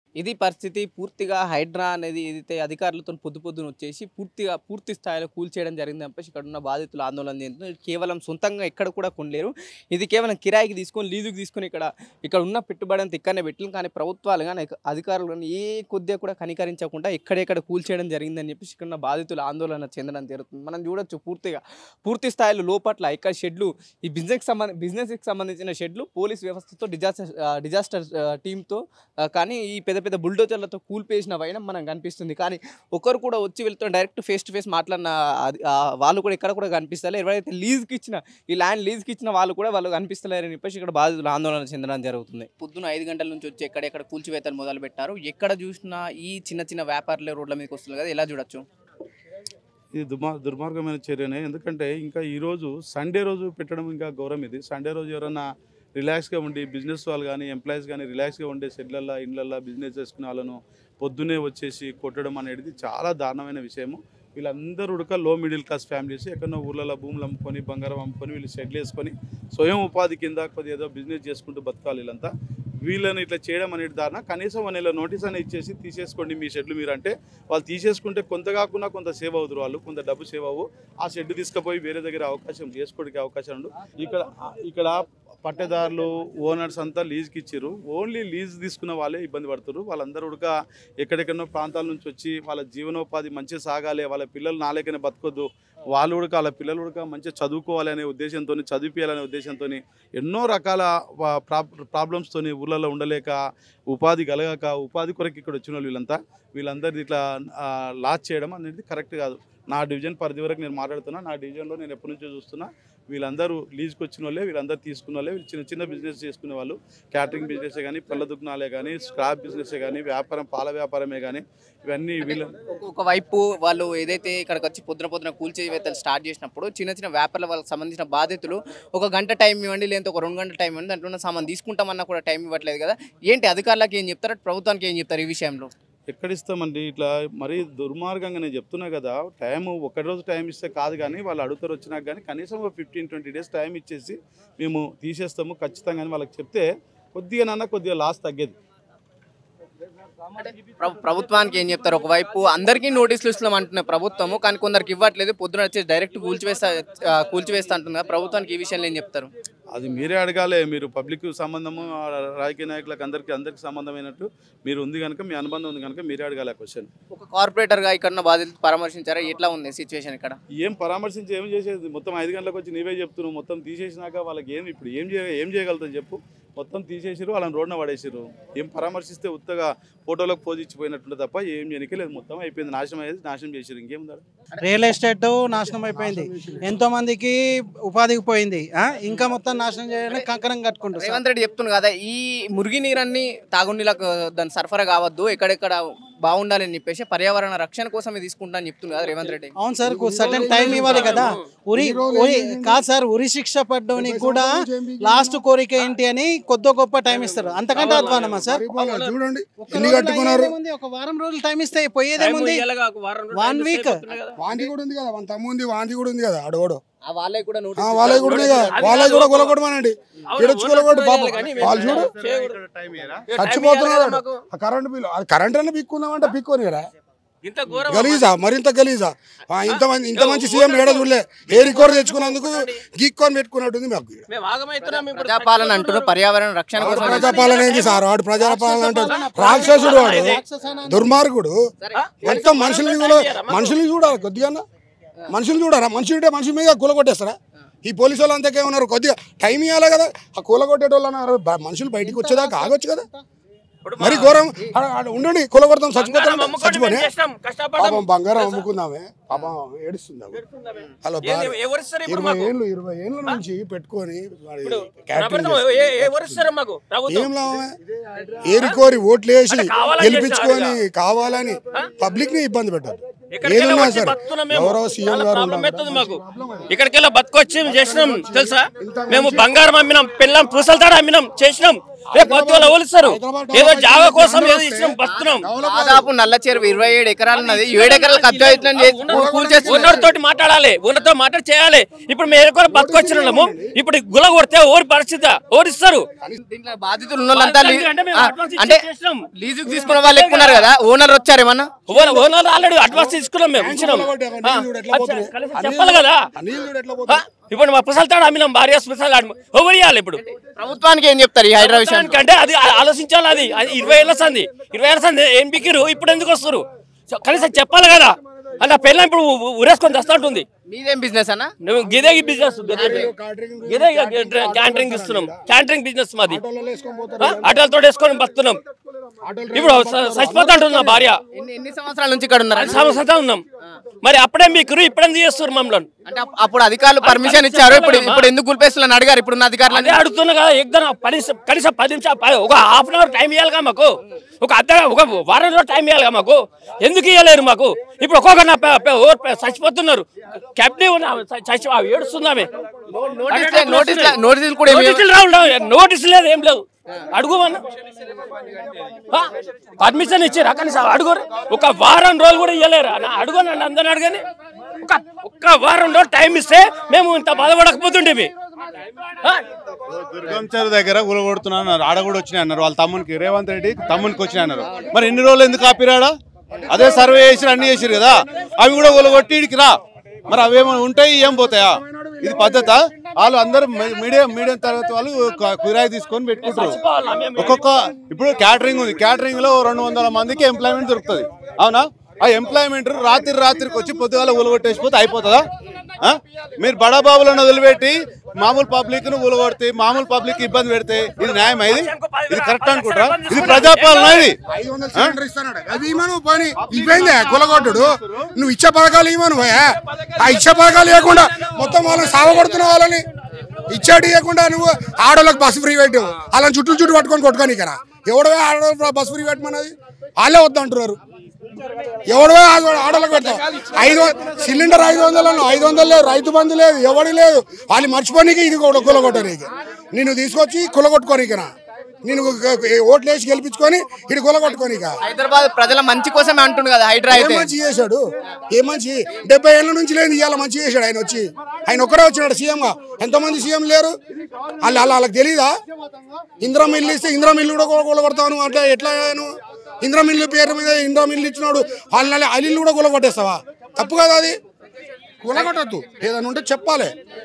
ఇది పరిస్థితి పూర్తిగా హైడ్రా అనేది ఏదైతే అధికారులతో పొద్దు పొద్దున వచ్చేసి పూర్తిగా పూర్తి స్థాయిలో కూల్చేయడం జరిగింది చెప్పేసి ఇక్కడ ఉన్న బాధితులు ఆందోళన చెందుతున్నారు కేవలం సొంతంగా ఎక్కడ కూడా కొనలేరు ఇది కేవలం కిరాయికి తీసుకొని లీజుకి తీసుకొని ఇక్కడ ఇక్కడ ఉన్న పెట్టుబడి అంతా ఇక్కడనే పెట్టింది కానీ ప్రభుత్వాలు కానీ అధికారులు కానీ ఏ కొద్దిగా కూడా కనికరించకుండా ఎక్కడెక్కడ కూల్చేయడం జరిగిందని చెప్పేసి ఇక్కడ ఉన్న బాధితులు ఆందోళన చెందడం జరుగుతుంది మనం చూడొచ్చు పూర్తిగా పూర్తి స్థాయిలో లోపట్ల ఇక్కడ షెడ్లు ఈ బిజినెస్ సంబంధ బిజినెస్కి సంబంధించిన షెడ్లు పోలీస్ వ్యవస్థతో డిజాస్టర్ డిజాస్టర్ టీంతో కానీ ఈ పెద్ద పెద్ద బుల్డోజర్లతో కూల్పేసిన వైనం మనం కనిపిస్తుంది కానీ ఒకరు కూడా వచ్చి వెళ్తున్న డైరెక్ట్ ఫేస్ టు ఫేస్ మాట్లాడిన అది- ఆ వాళ్ళు కూడా ఇక్కడ కూడా కనిపిస్తలే ఎవరైతే లీజ్కి ఇచ్చిన ఈ ల్యాండ్ లీజ్కి ఇచ్చిన వాళ్ళు కూడా వాళ్ళు కనిపిస్తలేరని చెప్పేసి ఇక్కడ బాధితులు ఆందోళన చెందడం జరుగుతుంది పొద్దున ఐదు గంటల నుంచి వచ్చి ఎక్కడెక్కడ కూల్చివేతలు మొదలు పెట్టారు ఎక్కడ చూసినా ఈ చిన్న చిన్న వ్యాపారులే రోడ్ల మీదకి వస్తుంది కదా ఎలా చూడొచ్చు ఇది దుర్మా దుర్మార్గమైన చర్యనే ఎందుకంటే ఇంకా ఈరోజు సండే రోజు పెట్టడం ఇంకా గౌరవం ఇది సండే రోజు ఎవరైనా రిలాక్స్గా ఉండి బిజినెస్ వాళ్ళు కానీ ఎంప్లాయీస్ కానీ రిలాక్స్గా ఉండే షెడ్లల్లో ఇండ్లల్లో బిజినెస్ చేసుకునే వాళ్ళను పొద్దునే వచ్చేసి కొట్టడం అనేది చాలా దారుణమైన విషయము వీళ్ళందరూ ఉడక లో మిడిల్ క్లాస్ ఫ్యామిలీస్ ఎక్కడో ఊర్లలో భూములు అమ్ముకొని బంగారం అమ్ముకొని వీళ్ళు షెడ్లు వేసుకొని స్వయం ఉపాధి కింద కొద్దిగా ఏదో బిజినెస్ చేసుకుంటూ బతకాలి వీళ్ళంతా వీళ్ళని ఇట్లా చేయడం అనేది దారుణ కనీసం వన్ నెల నోటీస్ అని ఇచ్చేసి తీసేసుకోండి మీ షెడ్లు మీరు అంటే వాళ్ళు తీసేసుకుంటే కొంత కాకుండా కొంత సేవ్ అవుతారు వాళ్ళు కొంత డబ్బు సేవ్ అవ్వు ఆ షెడ్ తీసుకుపోయి వేరే దగ్గర అవకాశం చేసుకోవడానికి అవకాశం ఉండు ఇక్కడ ఇక్కడ పట్టేదారులు ఓనర్స్ అంతా లీజ్కి ఇచ్చారు ఓన్లీ లీజ్ తీసుకున్న వాళ్ళే ఇబ్బంది పడుతారు వాళ్ళందరూ ఉడక ఎక్కడెక్కడో ప్రాంతాల నుంచి వచ్చి వాళ్ళ జీవనోపాధి మంచిగా సాగాలి వాళ్ళ పిల్లలు నాలేకనే బతకొద్దు వాళ్ళు ఉడక వాళ్ళ పిల్లలు ఉడక మంచిగా చదువుకోవాలి అనే ఉద్దేశంతో చదివిపించాలనే ఉద్దేశంతో ఎన్నో రకాల ప్రాబ్లమ్స్తో ఊళ్ళలో ఉండలేక ఉపాధి కలగక ఉపాధి కొరకు ఇక్కడ వచ్చిన వాళ్ళు వీళ్ళంతా వీళ్ళందరిది ఇట్లా ఆ, లాస్ చేయడం అనేది కరెక్ట్ కాదు నా డివిజన్ పరిధి వరకు నేను మాట్లాడుతున్నా నా డివిజన్లో నేను ఎప్పటి నుంచో చూస్తున్నా వీళ్ళందరూ లీజ్కి వచ్చిన వాళ్ళే వీళ్ళందరూ తీసుకున్న వాళ్ళే వీళ్ళు చిన్న చిన్న బిజినెస్ చేసుకునే వాళ్ళు క్యాటరింగ్ బిజినెస్ కానీ పళ్ళ దుకాణాలే కానీ స్క్రాప్ బిజినెస్ కానీ వ్యాపారం పాల వ్యాపారమే కానీ ఇవన్నీ వీళ్ళ ఒక వైపు వాళ్ళు ఏదైతే ఇక్కడికి వచ్చి పొద్దున పొద్దున కూల్చేవేతలు స్టార్ట్ చేసినప్పుడు చిన్న చిన్న వ్యాపారాల వాళ్ళకి సంబంధించిన బాధితులు ఒక గంట టైం ఇవ్వండి లేదంటే ఒక రెండు గంటల టైం ఇవ్వండి దాంట్లో ఉన్న సామాన్ తీసుకుంటామన్నా కూడా టైం ఇవ్వట్లేదు కదా ఏంటి అధికారులకు ఏం చెప్తారు ప్రభుత్వానికి ఏం చెప్తారు ఈ విషయంలో ఎక్కడిస్తామండి ఇట్లా మరీ దుర్మార్గంగా నేను చెప్తున్నా కదా టైం ఒక రోజు టైం ఇస్తే కాదు కానీ వాళ్ళు అడుగుతారు వచ్చినాక కానీ కనీసం ఒక ఫిఫ్టీన్ ట్వంటీ డేస్ టైం ఇచ్చేసి మేము తీసేస్తాము ఖచ్చితంగా అని వాళ్ళకి చెప్తే కొద్దిగా నాన్న కొద్దిగా లాస్ తగ్గేది ప్ర- ప్రభుత్వానికి ఏం చెప్తారు ఒకవైపు అందరికీ నోటీసులు ఇస్తున్నాం అంటున్న ప్రభుత్వము కానీ కొందరికి ఇవ్వట్లేదు పొద్దున వచ్చి డైరెక్ట్ కూల్చివేస్తా ఆ, కూల్చివేస్తా అంటుంది కదా ప్రభుత్వానికి ఈ విషయంలో ఏం చెప్తారు అది మీరే అడగాలి మీరు పబ్లిక్ సంబంధము ఆ రాజకీయ నాయకులకు అందరికీ అందరికీ సంబంధమైనట్టు మీరు ఉంది కనుక మీ అనుబంధం ఉంది కనుక మీరే అడగాలి ఆ క్వశ్చన్ ఒక కార్పొరేటర్గా ఇక్కడ ఉన్న బాధితులు పరామర్శించారా ఎట్లా ఉంది సిచ్యువేషన్ ఇక్కడ ఏం పరామర్శించి ఏం చేసేది మొత్తం ఐదు గంటలకు వచ్చి నీవే చెప్తున్నావు మొత్తం తీసేసినాక వాళ్ళకి ఏం ఇప్పుడు ఏం చేయ ఏం చేయగలుగుతాం చెప్పు మొత్తం తీసేసిరు వాళ్ళని రోడ్న పడేసిరు ఏం పరామర్శిస్తే ఉత్తగా ఫోటోలకు పోజ్ ఇచ్చిపోయినట్టుండే తప్ప ఏం చేయనికే లేదు మొత్తం అయిపోయింది నాశనం అయ్యేది నాశనం చేసిరు ఇంకేముందా రియల్ ఎస్టేట్ నాశనం అయిపోయింది ఎంతో మందికి ఉపాధికి పోయింది ఆ? ఇంకా మొత్తం నాశనం చేయడానికి కంకణం కట్టుకుంటారు సార్. రేవంత్ రెడ్డి చెప్తుంది కదా ఈ మురిగి నీరన్ని తాగునీళ్ళకు దాని సరఫరా కావద్దు ఎక్కడెక్కడ బాగుండాలని చెప్పేసి పర్యావరణ రక్షణ కోసం ఇది తీసుకుంటా అని చెప్తుంది కదా రేవంత్ రెడ్డి అవును సార్ సర్టన్ టైం ఇవ్వాలి కదా ఉరి ఉరి కాదు సార్ ఉరి శిక్ష పడ్డానికి కూడా లాస్ట్ కోరిక ఏంటి అని కొద్ది గొప్ప టైం ఇస్తారు అంతకంటే అధ్వానమా సార్ పరిపాలన చూడండి ఒక్క ఎన్ని రోజులో కట్టుకున్నారు అయ్యేదేముంది? ఒక వారం రోజులు టైం ఇస్తే పోయేదేముంది వన్ వీక్ వాంతి కూడా ఉంది కదా మన తమ్ముంది వాంతి కూడా ఉంది కదా ఆడోడు ఆ వాళ్ళకి కూడా ఆ, నోటీస్ వాళ్ళకి కూడా ఉన్నాయి కదా వాళ్ళకి కూడా కొలగొట్టమనండి ఈడొచ్చుకోలగొట్టు పాపం వాళ్ళు చూడు చచ్చిపోతున్నారు ఆ కరెంట్ బిల్లు అది కరెంట్ అన్న పిక్కుందామంటే పిక్కోని కదా ఇంత ఘోరం గలీజా మరింత గలీజా ఆ, ఇంత మంది ఇంత మంచి సీఎం ఏడ చూడలే ఏ రికార్డు తెచ్చుకున్నందుకు గీక్కొని పెట్టుకున్నట్టుంది మాకు ఈడ. మేము ఆగమైతున్నాం ఇప్పుడు ప్రజాపాలన అంటున్నారు పర్యావరణ రక్షణ కోసం ప్రజాపాలన ఏంటి సార్ వాడు ప్రజాపాలన అంటాడు రాక్షసుడు వాడు దుర్మార్గుడు మొత్తం మనుషుల్ని కూడా మనుషుల్ని చూడాలి కొద్దిగా మనుషులు చూడారా మనుషులు ఉంటే మనుషుల మీద కూల కొట్టేస్తారా ఈ పోలీసు వాళ్ళు అంతకే ఉన్నారు కొద్దిగా టైం ఇవ్వాలి కదా ఆ కూల కొట్టేటోళ్ళు అన్నారు బ- మనుషులు బయటికి వచ్చేదాకా ఆగొచ్చు కదా మరి ఘోరం ఆడ- ఆడ ఉండండి కూల కొడతాం చచ్చిపోతాం అమ్ముకొని చచ్చిపోనే మేము చేసినాం, కష్టపడ్డాం. పాపం బంగారం అమ్ముకుందామే పాపం ఏడుస్తుంది ఆమె. అలా ఏంది, భార్య. ఎవరు ఇస్తారు ఇప్పుడు ఇరవై మాకు? ఏళ్ళు ఇరవై ఏళ్ళ నుంచి పెట్టుకొని వాడి ప్రభుత్వం క్యాటరింగ్ ఏ- ఏ- ఎవరు ఇస్తారు మాకు ప్రభుత్వం ఏం లాభమే ఏరి కోరి ఓట్లు వేసి కావాలని గెలిపించుకొని కావాలని పబ్లిక్ ని ఇబ్బంది పెట్టారు ఇక్కడికి ఏదున్నా వచ్చి సరే బతుకుతున్నాం మేము. ఎవరో సీఎం చాలా గారు ప్రాబ్లం ఉన్నారు. అవుతుంది మాకు ఇక్కడికి వెళ్ళి బతుకొచ్చి మేము చేసినాం తెలుసా మేము బంగారం అమ్మినాం పిల్లం పూసల తాడు అమ్మినాం చేసినాం రేపు పొద్దు వాళ్ళు ఓలిస్తారు ఏదో జాగా కోసం ఏదో ఇచ్చినాం బతున్నాం దాదాపు నల్ల చెరువు ఇరవై ఏడు ఎకరాలు ఉన్నది ఏడు ఎకరాలు కబ్జా అవుతుందని చేసి కూల్చేస్తున్నారు. ఓనర్ తోటి మాట్లాడాలి ఓనర్ తో మాట్లాడి చేయాలి ఇప్పుడు మేము కూడా బతుకొచ్చినాము ఇప్పుడు గుల కొడితే ఓరి పరిస్థితి ఓడిస్తారు దీంట్లో బాధితులు ఉన్న వాళ్ళంతా లీ- అంటే మేము ఆ, అడ్వాన్స్ అంటే ఇచ్చేసినాం. లీజుకు తీసుకున్న వాళ్ళు ఎక్కువ ఉన్నారు కదా ఓనర్ వచ్చారు ఏమన్నా ఓనర్ ఓనర్ ఆల్రెడీ అడ్వాన్స్ తీసుకున్నాం మేము ఇచ్చినాం ఆ, అచ్చా, కలిసి చెప్పాలి కదా ఆ, ఇప్పుడు మా పుసలు అమ్మినాం భార్య పుసలు ఎవరు ఇవ్వాలి ఇప్పుడు ప్రభుత్వానికి ఏం చెప్తారు ఈ హైడ్రా విషయం అంటే అది ఆ- ఆలోచించాలి అది అది ఇరవై ఏళ్ళ సంది ఇరవై ఏళ్ళ సంది ఏం బిక్కిరు ఇప్పుడు ఎందుకు వస్తారు సో కనీసం చెప్పాలి కదా అలా పెళ్ళ ఇప్పుడు ఉ- ఉరేసుకొని తెస్తా ఉంటుంది మీదేం బిజినెస్ అన్న నువ్వు గిదే బిజినెస్ గిదే క్యాంటరింగ్ ఇస్తున్నాం క్యాంటరింగ్ బిజినెస్ మాది ఆ, ఆటోలతో వేసుకొని బతున్నాం ఇప్పుడు స- చచ్చిపోతా ఉంటుంది నా భార్య ఎన్ని ఎన్ని సంవత్సరాల నుంచి ఇక్కడ ఉన్నారు పది సంవత్సరాలు ఉన్నాం మరి అప్పుడే మీకు ఇప్పుడు ఎందుకు చేస్తారు మమ్మల్ని అంటే అప్- అప్పుడు అధికారులు పర్మిషన్ ఇచ్చారు ఇప్పుడు ఇప్పుడు ఎందుకు కూల్పేస్తున్నారు అడిగారు ఇప్పుడు ఉన్న అధికారులు అదే అడుగుతున్నా కదా ఎగ్దన కనీసం కనీసం పది నిమిషాలు ప- ఒక హాఫ్ అన్ అవర్ టైం ఇవ్వాలిగా మాకు ఒక అర్ధ ఒక వారం రోజులు టైం ఇవ్వాలిగా మాకు ఎందుకు ఇవ్వలేరు మాకు ఇప్పుడు ఒక్కొక్క నా పె- పె- ఓ పె- చచ్చిపోతున్నారు కెప్టెన్ చచ్చి ఆ ఏడుస్తుందామే నోటీస్ నోటీస్ నోటీసులు కూడా ఏమి నోటీసులు రావు నోటీసు లేదు ఏం లేదు అడుగుమన్నా పర్మిషన్ ఇచ్చారా కనీసం అడుగు ఒక వారం రోజులు కూడా ఇవ్వలేరా నా అడుగునండి అందరిని అడగని ఒక ఒక్క వారం రోజులు టైం ఇస్తే మేము ఇంత బాధపడకపోతుండేవి ఆ? దుర్గం చెరువు దగ్గర గులగొడుతున్నా అన్నారు ఆడ కూడా వచ్చినాయి అన్నారు వాళ్ళ తమ్మునికి రేవంత్ రెడ్డి తమ్మునికి వచ్చినాయి అన్నారు మరి ఎన్ని రోజులు ఎందుకు ఆపిరాడా అదే సర్వే చేసి అన్ని చేసిరు కదా అవి కూడా గులగొట్టి ఇడికి రా మరి అవేమో ఉంటాయి ఏం పోతాయా ఇది పద్ధత వాళ్ళు అందరూ మీడియం మీడియం తరగతి వాళ్ళు క- కిరాయి తీసుకొని పెట్టుకుంటారు ఒక్కొక్క ఇప్పుడు క్యాటరింగ్ ఉంది క్యాటరింగ్ లో రెండు వందల మందికి ఎంప్లాయ్మెంట్ దొరుకుతుంది అవునా ఆ ఎంప్లాయ్మెంట్ రాత్రి రాత్రికి వచ్చి పొద్దుగాల ఉలగొట్టేసిపోతే అయిపోతుందా ఆ? మీరు బడాబాబులను వదిలిపెట్టి మామూలు పబ్లిక్ ను ఉలగొడితే మామూలు పబ్లిక్ ఇబ్బంది పెడితే ఇది న్యాయం ఇది ఇది కరెక్ట్ అనుకుంటారా ఇది ప్రజాపాలన ఇది ఐదు వందల సిలిండర్ ఇస్తాడు అది ఇవ్వను పోనీ ఇవ్వేందే కులగొట్టుడు నువ్వు ఇచ్చే పథకాలు ఇవ్వను పోయా ఆ ఇచ్చే పథకాలు ఇవ్వకుండా మొత్తం వాళ్ళని సావగొడుతున్న వాళ్ళని ఇచ్చాడు ఇవ్వకుండా నువ్వు ఆడోళ్ళకి బస్సు ఫ్రీ పెట్టావు వాళ్ళని చుట్టూ చుట్టూ పట్టుకొని కొట్టుకొని ఇక్కడ ఎవడో ఆడవాళ్ళు బస్సు ఫ్రీ పెట్టమన్నది వాళ్ళే వద్దంటున్నారు ఎవడో ఆడోళ్ళకి పెడతావు ఐదు వ- సిలిండర్ ఐదు వందలు ఐదు వందలు లేదు రైతు బంధు లేదు ఎవడి లేదు వాళ్ళు మర్చిపోనీకి ఇది కూడా కులగొట్టనీకి నిన్ను తీసుకొచ్చి కులగొట్టుకోనీకనా నేను ఓట్లు వేసి గెలిపించుకొని ఇటు కులగొట్టుకోనీక హైదరాబాద్ ప్రజల మంచి కోసమే అంటుండు కదా హైడ్రా ఏం అయితే మంచి చేశాడు ఏం మంచి డెబ్బై ఏళ్ళ నుంచి లేదు ఇవాళ మంచి చేశాడు ఆయన వచ్చి ఆయన ఒక్కడే వచ్చినాడు సీఎం గా ఎంతమంది సీఎం లేరు వాళ్ళు వాళ్ళ వాళ్ళకి తెలియదా ఇంద్రం ఇల్లు ఇస్తే ఇంద్రం ఇల్లు కూడా కూలగొడతాను అంటే ఎట్లా నువ్వు ఇంద్రం ఇల్లు పేరు మీద ఇంద్రం ఇల్లు ఇచ్చినాడు వాళ్ళ ఆ ఇల్లు కూడా కూలగొట్టేస్తావా తప్పు కదా అది కూలగొట్టద్దు ఏదైనా ఉంటే చెప్పాలి